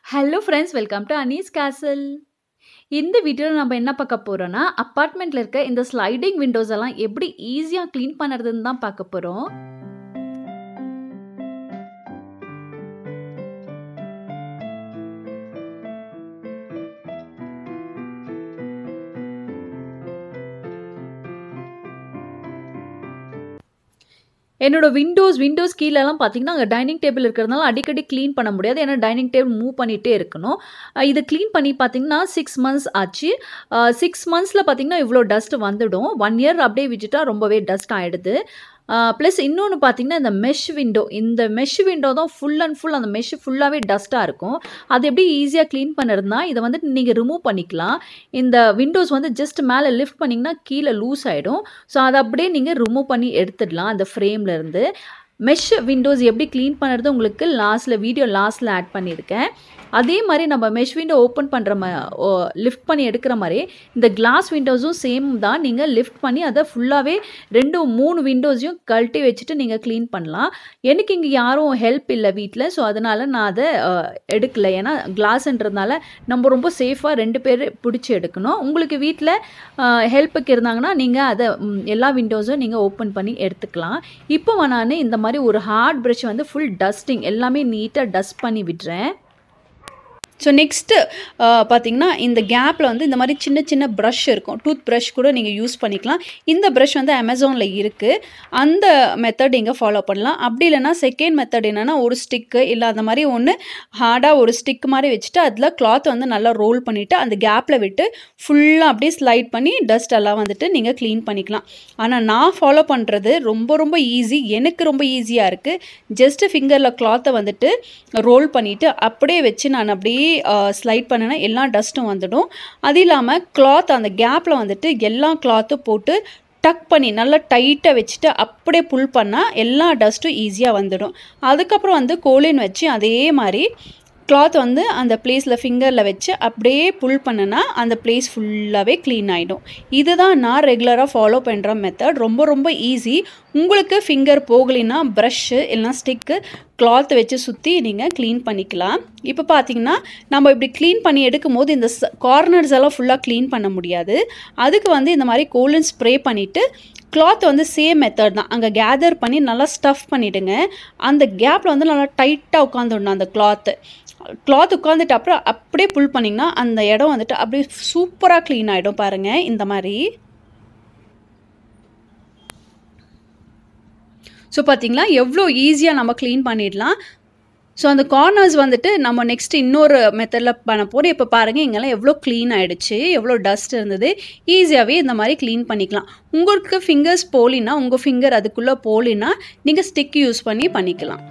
hello friends welcome to Anees கேசல் இந்த வீடியோவில் நம்ம என்ன பார்க்க போகிறோன்னா அப்பார்ட்மெண்ட்டில் இருக்க இந்த ஸ்லைடிங் விண்டோஸ் எல்லாம் எப்படி ஈஸியாக க்ளீன் பண்ணுறதுன்னு தான் பார்க்க போகிறோம் என்னோட விண்டோஸ் விண்டோஸ் கீழெல்லாம் பார்த்தீங்கன்னா அங்கே டைனிங் டேபிள் இருக்கிறதுனால அடிக்கடி க்ளீன் பண்ண முடியாது ஏன்னா டைனிங் டேபிள் மூவ் பண்ணிகிட்டே இருக்கணும் அஹ் இது க்ளீன் பண்ணி பார்த்தீங்கன்னா சிக்ஸ் மந்த்ஸ் ஆச்சு சிக்ஸ் மந்த்ஸில் பார்த்தீங்கன்னா இவ்வளோ டஸ்ட் வந்துடும் ஒன் இயர் அப்படியே விட்டுட்டா ரொம்பவே டஸ்ட் ஆகிடுது ப்ளஸ் இன்னொன்று பார்த்தீங்கன்னா இந்த மெஷ் விண்டோ இந்த மெஷ் விண்டோ தான் ஃபுல் அண்ட் ஃபுல் அந்த மெஷ் ஃபுல்லாகவே டஸ்ட்டாக இருக்கும் அது எப்படி ஈஸியாக க்ளீன் பண்ணுறதுனா இதை வந்து நீங்கள் ரிமூவ் பண்ணிக்கலாம் இந்த விண்டோஸ் வந்து ஜஸ்ட் மேலே லிஃப்ட் பண்ணிங்கன்னா கீழே லூஸ் ஆகிடும் ஸோ அதை அப்படியே நீங்கள் ரிமூவ் பண்ணி எடுத்துடலாம் அந்த ஃப்ரேம்லேருந்து மெஷ் விண்டோஸ் எப்படி க்ளீன் பண்ணுறது உங்களுக்கு லாஸ்ட்டில் வீடியோ லாஸ்ட்டில் ஆட் பண்ணியிருக்கேன் அதே மாதிரி நம்ம மெஷ் விண்டோ ஓப்பன் பண்ணுற மா லிஃப்ட் பண்ணி எடுக்கிற மாதிரி இந்த கிளாஸ் விண்டோஸும் சேம் தான் நீங்கள் லிஃப்ட் பண்ணி அதை ஃபுல்லாகவே ரெண்டு மூணு விண்டோஸையும் கழட்டி வச்சுட்டு நீங்கள் க்ளீன் பண்ணலாம் எனக்கு இங்கே யாரும் ஹெல்ப் இல்லை வீட்டில் ஸோ அதனால் நான் அதை எடுக்கலை ஏன்னா கிளாஸ்ன்றதுனால நம்ம ரொம்ப சேஃபாக ரெண்டு பேர் பிடிச்சி எடுக்கணும் உங்களுக்கு வீட்டில் ஹெல்ப்புக்கு இருந்தாங்கன்னா நீங்கள் அதை எல்லா விண்டோஸும் நீங்கள் ஓப்பன் பண்ணி எடுத்துக்கலாம் இப்போ நான் இந்த மாதிரி ஒரு ஹார்ட் ப்ரஷ் வந்து ஃபுல் டஸ்டிங் எல்லாமே நீட்டாக டஸ்ட் பண்ணி விடுறேன் ஸோ நெக்ஸ்ட்டு பார்த்தீங்கன்னா இந்த கேப்பில் வந்து இந்த மாதிரி சின்ன சின்ன ப்ரஷ் இருக்கும் டூத் ப்ரஷ் கூட நீங்கள் யூஸ் பண்ணிக்கலாம் இந்த ப்ரஷ் வந்து அமேசானில் இருக்குது அந்த மெத்தட் நீங்கள் ஃபாலோ பண்ணலாம் அப்படி இல்லைனா செகண்ட் மெத்தட் என்னென்னா ஒரு ஸ்டிக்கு இல்லை அந்த மாதிரி ஒன்று ஹார்டாக ஒரு ஸ்டிக் மாதிரி வச்சுட்டு அதில் கிளாத் வந்து நல்லா ரோல் பண்ணிவிட்டு அந்த கேப்பில் விட்டு ஃபுல்லாக அப்படியே ஸ்லைட் பண்ணி டஸ்ட் எல்லாம் வந்துட்டு நீங்கள் க்ளீன் பண்ணிக்கலாம் ஆனால் நான் ஃபாலோ பண்ணுறது ரொம்ப ரொம்ப ஈஸி எனக்கு ரொம்ப ஈஸியாக இருக்குது ஜஸ்ட்டு ஃபிங்கரில் கிளாத்தை வந்துட்டு ரோல் பண்ணிவிட்டு அப்படியே வச்சு நான் அப்படியே ஸ்லைட் பண்ணினா எல்லா டஸ்ட்டும் வந்துடும் அது இல்லாமல் கிளாத் அந்த கேப்பில் வந்துட்டு எல்லா கிளாத்தும் போட்டு டக் பண்ணி நல்லா டைட்டாக வச்சுட்டு அப்படியே புல் பண்ணால் எல்லா டஸ்ட்டும் ஈஸியாக வந்துடும் அதுக்கப்புறம் வந்து கோலின் வச்சு அதே மாதிரி கிளாத் வந்து அந்த பிளேஸில் ஃபிங்கரில் வச்சு அப்படியே புல் பண்ணனா அந்த பிளேஸ் ஃபுல்லாகவே க்ளீன் ஆகிடும் இதுதான் நான் ரெகுலராக ஃபாலோ பண்ணுற மெத்தட் ரொம்ப ரொம்ப ஈஸி உங்களுக்கு ஃபிங்கர் போகலைன்னா ப்ரஷ்ஷு இல்லைனா ஸ்டிக்கு கிளாத்தை வச்சு சுற்றி நீங்கள் க்ளீன் பண்ணிக்கலாம் இப்போ பார்த்தீங்கன்னா நம்ம இப்படி க்ளீன் பண்ணி எடுக்கும் போது இந்த கார்னர்ஸ் எல்லாம் ஃபுல்லாக க்ளீன் பண்ண முடியாது அதுக்கு வந்து இந்த மாதிரி கோல்டன் ஸ்ப்ரே பண்ணிவிட்டு கிளாத் வந்து சேம் மெத்தட் தான் அங்கே கேதர் பண்ணி நல்லா ஸ்டஃப் பண்ணிவிடுங்க அந்த கேப்பில் வந்து நல்லா டைட்டாக உட்காந்துடணும் அந்த கிளாத்து கிளாத் உட்காந்துட்டு அப்புறம் அப்படியே புல் பண்ணிங்கன்னா அந்த இடம் வந்துட்டு அப்படியே சூப்பராக க்ளீன் ஆகிடும் பாருங்கள் இந்த மாதிரி ஸோ பார்த்தீங்களா எவ்வளோ ஈஸியாக நம்ம க்ளீன் பண்ணிடலாம் ஸோ அந்த கார்னர்ஸ் வந்துட்டு நம்ம நெக்ஸ்ட் இன்னொரு மெத்தடில் பண்ண போகிறோம் இப்போ பாருங்கள் இங்கெல்லாம் எவ்வளோ க்ளீன் ஆகிடுச்சு எவ்வளோ டஸ்ட் இருந்தது ஈஸியாகவே இந்த மாதிரி க்ளீன் பண்ணிக்கலாம் உங்களுக்கு ஃபிங்கர்ஸ் போலினா உங்கள் ஃபிங்கர் அதுக்குள்ளே போலினா நீங்கள் ஸ்டிக் யூஸ் பண்ணி பண்ணிக்கலாம்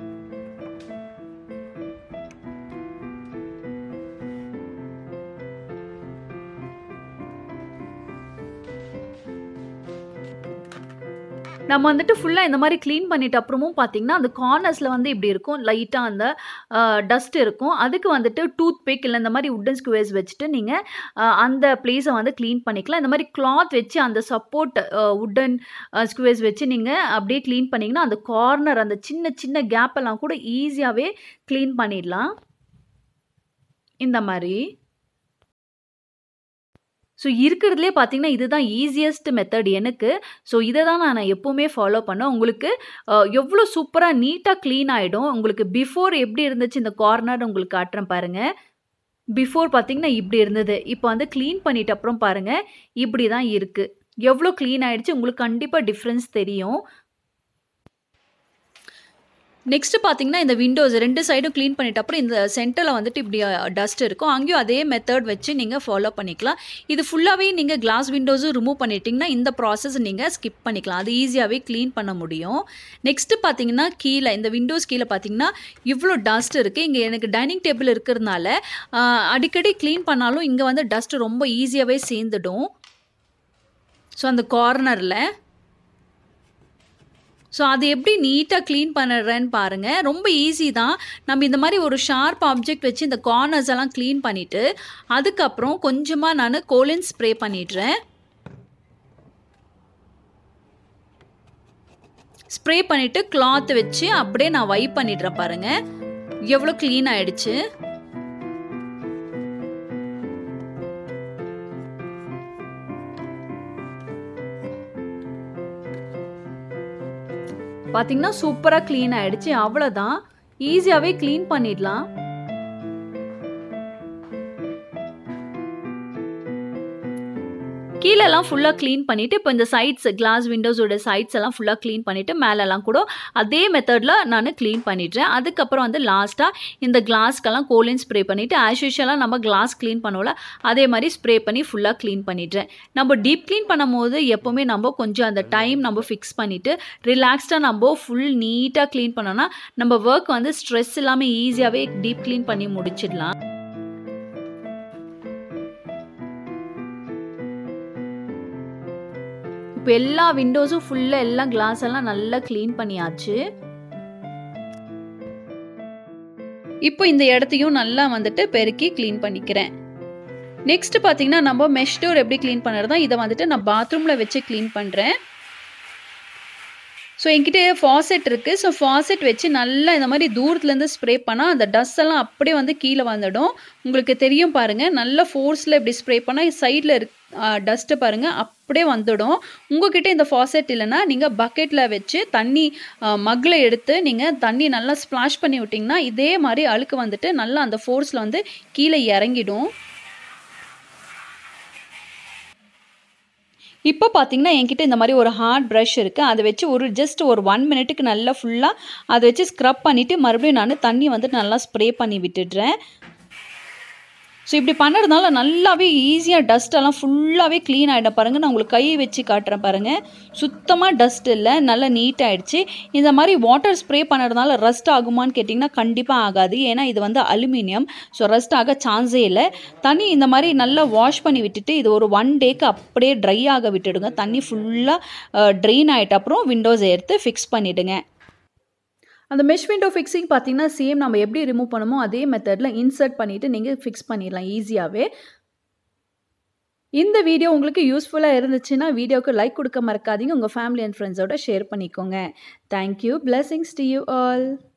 நம்ம வந்துட்டு ஃபுல்லாக இந்த மாதிரி க்ளீன் பண்ணிட்ட அப்புறமும் பார்த்தீங்கன்னா அந்த கார்னர்ஸில் வந்து இப்படி இருக்கும் லைட்டாக அந்த டஸ்ட் இருக்கும் அதுக்கு வந்துட்டு டூத் பிக் இல்லை இந்த மாதிரி உட்டன் ஸ்குவேர்ஸ் வச்சுட்டு நீங்கள் அந்த பிளேஸை வந்து க்ளீன் பண்ணிக்கலாம் இந்த மாதிரி கிளாத் வச்சு அந்த சப்போர்ட் உட்டன் ஸ்குவேர்ஸ் வச்சு நீங்கள் அப்படியே க்ளீன் பண்ணிங்கன்னா அந்த கார்னர் அந்த சின்ன சின்ன கேப்பெல்லாம் கூட ஈஸியாகவே க்ளீன் பண்ணிடலாம் இந்த மாதிரி ஸோ இருக்கிறதுலே பார்த்தீங்கன்னா இதுதான் ஈஸியஸ்ட் மெத்தட் எனக்கு ஸோ இதை தான் நான் எப்போவுமே ஃபாலோ பண்ணேன் உங்களுக்கு எவ்வளோ சூப்பராக நீட்டாக க்ளீன் ஆகிடும் உங்களுக்கு பிஃபோர் எப்படி இருந்துச்சு இந்த கார்னர் உங்களுக்கு காட்டுறேன் பாருங்கள் பிஃபோர் பார்த்தீங்கன்னா இப்படி இருந்தது இப்போ வந்து க்ளீன் பண்ணிட்ட அப்புறம் பாருங்கள் இப்படி தான் இருக்குது எவ்வளோ க்ளீன் ஆகிடுச்சு உங்களுக்கு கண்டிப்பாக டிஃப்ரென்ஸ் தெரியும் நெக்ஸ்ட்டு பார்த்தீங்கன்னா இந்த விண்டோஸ் ரெண்டு சைடும் க்ளீன் பண்ணிட்ட அப்புறம் இந்த சென்டரில் வந்துட்டு இப்படி டஸ்ட் இருக்கும் அங்கேயும் அதே மெத்தட் வச்சு நீங்கள் ஃபாலோ பண்ணிக்கலாம் இது ஃபுல்லாகவே நீங்கள் கிளாஸ் விண்டோஸும் ரிமூவ் பண்ணிட்டீங்கன்னா இந்த ப்ராசஸ் நீங்கள் ஸ்கிப் பண்ணிக்கலாம் அது ஈஸியாகவே க்ளீன் பண்ண முடியும் நெக்ஸ்ட்டு பார்த்தீங்கன்னா கீழே இந்த விண்டோஸ் கீழே பார்த்தீங்கன்னா இவ்வளோ டஸ்ட் இருக்குது இங்கே எனக்கு டைனிங் டேபிள் இருக்கிறதுனால அடிக்கடி க்ளீன் பண்ணாலும் இங்கே வந்து டஸ்ட் ரொம்ப ஈஸியாகவே சேர்ந்துடும் ஸோ அந்த கார்னரில் ஸோ அது எப்படி நீட்டாக க்ளீன் பண்ணுறேன்னு பாருங்கள் ரொம்ப ஈஸி தான் நம்ம இந்த மாதிரி ஒரு ஷார்ப் ஆப்ஜெக்ட் வச்சு இந்த கார்னர்ஸ் எல்லாம் க்ளீன் பண்ணிவிட்டு அதுக்கப்புறம் கொஞ்சமாக நான் கோலின் ஸ்ப்ரே பண்ணிடுறேன் ஸ்ப்ரே பண்ணிவிட்டு கிளாத் வச்சு அப்படியே நான் வைப் பண்ணிடுறேன் பாருங்கள் எவ்வளோ க்ளீன் ஆகிடுச்சு பார்த்தீங்கன்னா சூப்பராக க்ளீன் ஆகிடுச்சு அவ்வளோதான் ஈஸியாகவே க்ளீன் பண்ணிடலாம் கீழெல்லாம் ஃபுல்லாக க்ளீன் பண்ணிவிட்டு இப்போ இந்த சைட்ஸ் கிளாஸ் விண்டோஸோட சைட்ஸ் எல்லாம் ஃபுல்லாக க்ளீன் பண்ணிவிட்டு மேலெல்லாம் கூட அதே மெத்தடில் நான் க்ளீன் பண்ணிடுறேன் அதுக்கப்புறம் வந்து லாஸ்ட்டாக இந்த கிளாஸ்க்கெல்லாம் கோலின் ஸ்ப்ரே பண்ணிவிட்டு ஆஸ் யூஷுவலாக நம்ம கிளாஸ் க்ளீன் பண்ணோம்ல அதே மாதிரி ஸ்ப்ரே பண்ணி ஃபுல்லாக க்ளீன் பண்ணிடுறேன் நம்ம டீப் க்ளீன் பண்ணும்போது எப்போவுமே நம்ம கொஞ்சம் அந்த டைம் நம்ம ஃபிக்ஸ் பண்ணிவிட்டு ரிலாக்ஸ்டாக நம்ம ஃபுல் நீட்டாக க்ளீன் பண்ணோன்னா நம்ம ஒர்க் வந்து ஸ்ட்ரெஸ் இல்லாமல் ஈஸியாகவே டீப் க்ளீன் பண்ணி முடிச்சிடலாம் இப்போ எல்லா விண்டோஸும் ஃபுல்லாக எல்லாம் கிளாஸ் எல்லாம் நல்லா க்ளீன் பண்ணியாச்சு இப்போ இந்த இடத்தையும் நல்லா வந்துட்டு பெருக்கி க்ளீன் பண்ணிக்கிறேன் நெக்ஸ்ட் பார்த்தீங்கன்னா நம்ம மெஷ் டோர் எப்படி க்ளீன் பண்ணுறதா இதை வந்துட்டு நான் பாத்ரூமில் வச்சு க்ளீன் பண்ணுறேன் ஸோ என்கிட்ட ஃபாசெட் இருக்குது ஸோ ஃபாசெட் வச்சு நல்லா இந்த மாதிரி தூரத்துலேருந்து ஸ்ப்ரே பண்ணால் அந்த டஸ்ட் எல்லாம் அப்படியே வந்து கீழே வந்துடும் உங்களுக்கு தெரியும் பாருங்கள் நல்ல ஃபோர்ஸில் இப்படி ஸ்ப்ரே பண்ணால் சைடில் இருக் டஸ்ட்டு பாருங்கள் அப்படியே வந்துடும் உங்ககிட்ட இந்த ஃபாசெட் இல்லைன்னா நீங்கள் பக்கெட்டில் வச்சு தண்ணி மக்கில் எடுத்து நீங்கள் தண்ணி நல்லா ஸ்ப்ளாஷ் பண்ணி விட்டிங்கன்னா இதே மாதிரி அழுக்கு வந்துட்டு நல்லா அந்த ஃபோர்ஸில் வந்து கீழே இறங்கிடும் இப்போ பார்த்தீங்கன்னா என்கிட்ட இந்த மாதிரி ஒரு ஹார்ட் ப்ரஷ் இருக்குது அதை வச்சு ஒரு ஜஸ்ட் ஒரு ஒன் மினிட்டுக்கு நல்லா ஃபுல்லாக அதை வச்சு ஸ்க்ரப் பண்ணிவிட்டு மறுபடியும் நான் தண்ணி வந்துட்டு நல்லா ஸ்ப்ரே பண்ணி விட்டுடுறேன் ஸோ இப்படி பண்ணுறதுனால நல்லாவே ஈஸியாக டஸ்ட்டெல்லாம் ஃபுல்லாகவே க்ளீன் ஆகிடும் பாருங்கள் நான் உங்களுக்கு கையை வச்சு காட்டுறேன் பாருங்கள் சுத்தமாக டஸ்ட் இல்லை நல்லா நீட் ஆகிடுச்சு இந்த மாதிரி வாட்டர் ஸ்ப்ரே பண்ணுறதுனால ரஸ்ட் ஆகுமான்னு கேட்டிங்கன்னா கண்டிப்பாக ஆகாது ஏன்னா இது வந்து அலுமினியம் ஸோ ரஸ்ட் ஆக சான்ஸே இல்லை தண்ணி இந்த மாதிரி நல்லா வாஷ் பண்ணி விட்டுட்டு இது ஒரு ஒன் டேக்கு அப்படியே ட்ரை ஆக விட்டுடுங்க தண்ணி ஃபுல்லாக ட்ரெயின் ஆகிட்ட அப்புறம் விண்டோஸ் எடுத்து ஃபிக்ஸ் பண்ணிவிடுங்க அந்த மெஷ் விண்டோ ஃபிக்ஸிங் பார்த்தீங்கன்னா சேம் நம்ம எப்படி ரிமூவ் பண்ணுமோ அதே மெத்தடில் இன்சர்ட் பண்ணிவிட்டு நீங்கள் ஃபிக்ஸ் பண்ணிடலாம் ஈஸியாகவே இந்த வீடியோ உங்களுக்கு யூஸ்ஃபுல்லாக இருந்துச்சுன்னா வீடியோவுக்கு லைக் கொடுக்க மறக்காதீங்க உங்கள் ஃபேமிலி அண்ட் ஃப்ரெண்ட்ஸோட ஷேர் பண்ணிக்கோங்க thank you blessings to you all